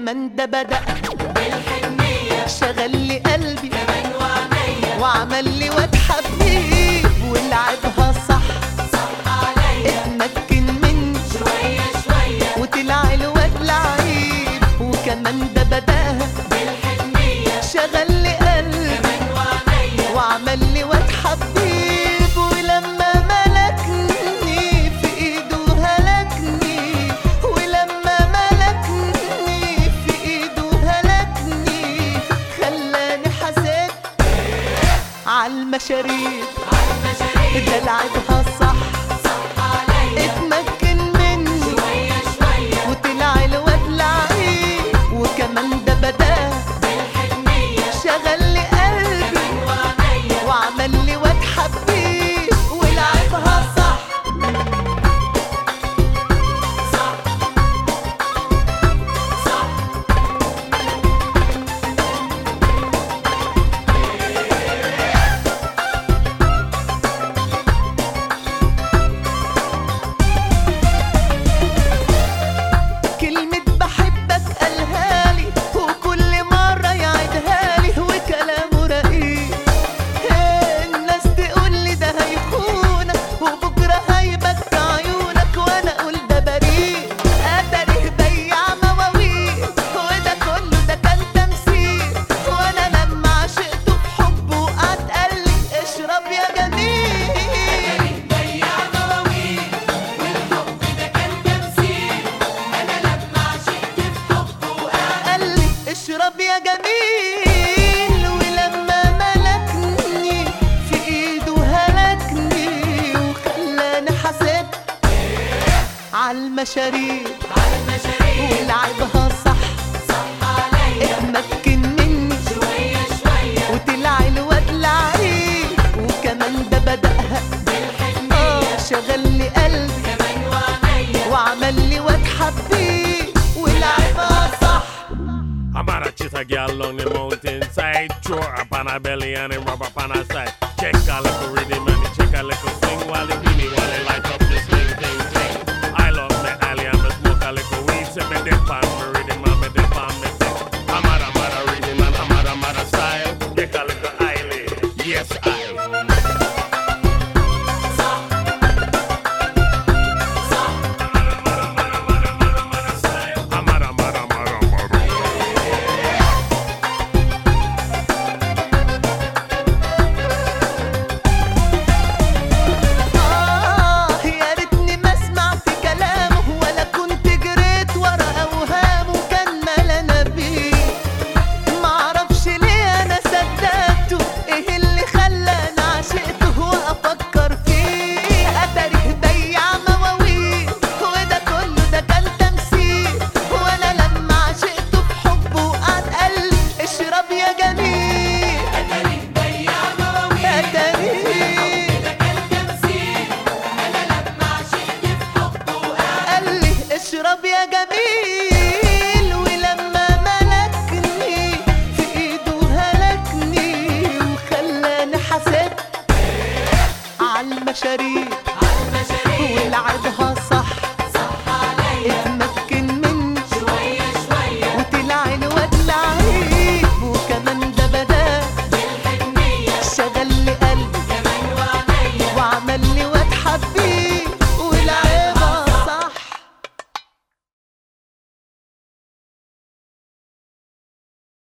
وكمان ده بدأ بالحنية شغل لي قلبي كمان وعينيا وعمل لي واد حبيب ولعبها صح صح عليا اتمكن مني شوية شوية وطلع الواد لعيب وكمان ده بدأها بالحنية شغل لي قلبي كمان وعينيا وعمل لي واد حبيب ولما ملكني في ايده هلكني ولما ملكني في ايده هلكني خلاني حسيت عالمشاريب عالمشاريب ده لعبها صح صح عليا اتمكن مني شوية شوية وطلع الواد لعيب وكمان ده بدأ بالحنية شغل لي قلبي كمان وعينيا وعمل لي واد حبيب ولعبها صح صح صح كلمة بحبك قالها لي وكل مرة يعيدها لي وكلامه رقيق الناس تقول لي ده هيخونك وبكرة هيبك عيونك وانا اقول ده بريء اتاريه بيع مواويل وده كله ده كان تمثيل وانا لما عشقته بحبه وقعد قال لي اشرب يا جميل بياع مواويل والحب ده كان تمثيل انا لما عشقت في حبه وقعد قال لي اشرب يا جميل ولما ملكني في ايده هلكني وخلاني حسيت عالمشاريب عالمشاريب ولعبها صح صح عليا اتمكن مني شوية شوية وطلع الواد لعيب وكمان ده بدأها بالحنية اه شغل لي قلبي كمان وعينيا وعمل لي واد حبيب ولعبها صح I'm on a chase a girl on the mountainside. Throw her up on her belly and it rub up on her side. Check a little rhythm and it check a little swing while it beanie while it light up the sling, sling, sling. I love me alley and me smoke a little weed. Say me dip on me rhythm and me dip on me thing. I'm at a mother rhythm and I'm at a mother style. Check a little eyelid. Yes, I. صح صح I'm at a mother, mother, mother. آه يا ريتني ما سمعت كلامه ولا كنت جريت ورا أوهامه كان ملنا بيه معرفش ليه أنا صدقته إيه اللي خلاني عشقته وأفكر فيه أتاريه بيع مواويل وده كله ده كان تمثيل وأنا لما عشقته بحبه وقعد قال لي اشرب يا جميل اتاريك بياع مواويل أتاريه ده كان تمثيل انا لما عشقت في حبه وقعد قال لي اشرب يا جميل